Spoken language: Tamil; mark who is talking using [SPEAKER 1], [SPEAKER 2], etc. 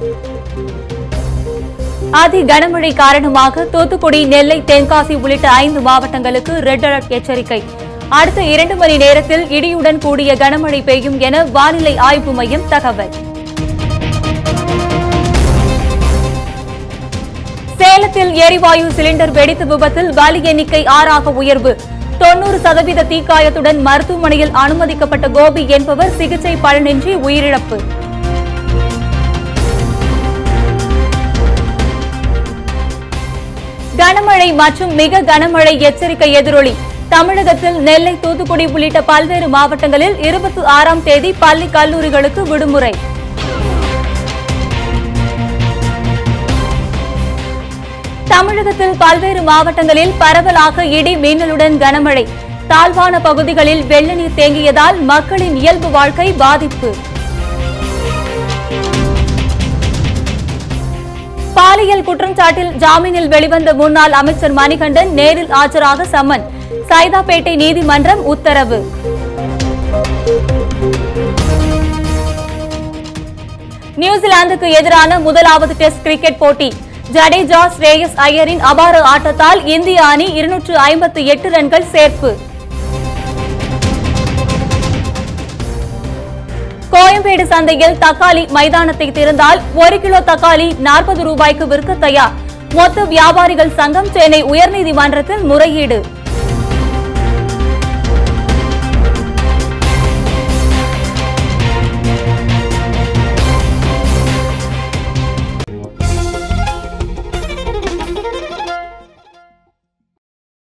[SPEAKER 1] அதி கனமழை காரணமாக தூத்துக்குடி நெல்லை தென்காசி உள்ளிட்ட ஐந்து மாவட்டங்களுக்கு ரெட் அலர்ட் எச்சரிக்கை அடுத்த இரண்டு மணி நேரத்தில் இடியுடன் கூடிய கனமழை பெய்யும் என வானிலை ஆய்வு மையம் தகவல் சேலத்தில் எரிவாயு சிலிண்டர் வெடித்த விபத்தில் பலி எண்ணிக்கை ஆறாக உயர்வு தொன்னூறு சதவீத தீக்காயத்துடன் மருத்துவமனையில் அனுமதிக்கப்பட்ட கோபி என்பவர் சிகிச்சை பலனின்றி உயிரிழப்பு கனமழை மற்றும் மிக கனமழை எச்சரிக்கை எதிரொலி தமிழகத்தில் நெல்லை தூத்துக்குடி உள்ளிட்ட பல்வேறு மாவட்டங்களில் இருபத்தி ஆறாம் தேதி பள்ளி கல்லூரிகளுக்கு விடுமுறை தமிழகத்தில் பல்வேறு மாவட்டங்களில் பரவலாக இடி மின்னலுடன் கனமழை தாழ்வான பகுதிகளில் வெள்ள நீர் தேங்கியதால் மக்களின் இயல்பு வாழ்க்கை பாதிப்பு பாலியல் குற்றச்சாட்டில் ஜாமீனில் வெளிவந்த முன்னாள் அமைச்சர் மணிகண்டன் நேரில் ஆஜராக சம்மன் சைதாப்பேட்டை நீதிமன்றம் உத்தரவு நியூசிலாந்துக்கு எதிரான முதலாவது டெஸ்ட் கிரிக்கெட் போட்டி ஜடேஜா ஸ்ரேயஸ் ஐயரின் அபார ஆட்டத்தால் இந்திய அணி இருநூற்று ஐம்பத்தி எட்டு ரன்கள் சேர்ப்பு கோயம்பேடு சந்தையில் தக்காளி மைதானத்தை திறந்தால் ஒரு கிலோ தக்காளி நாற்பது ரூபாய்க்கு விற்க தயார் மொத்த வியாபாரிகள் சங்கம் சென்னை உயர்நீதிமன்றத்தில் முறையீடு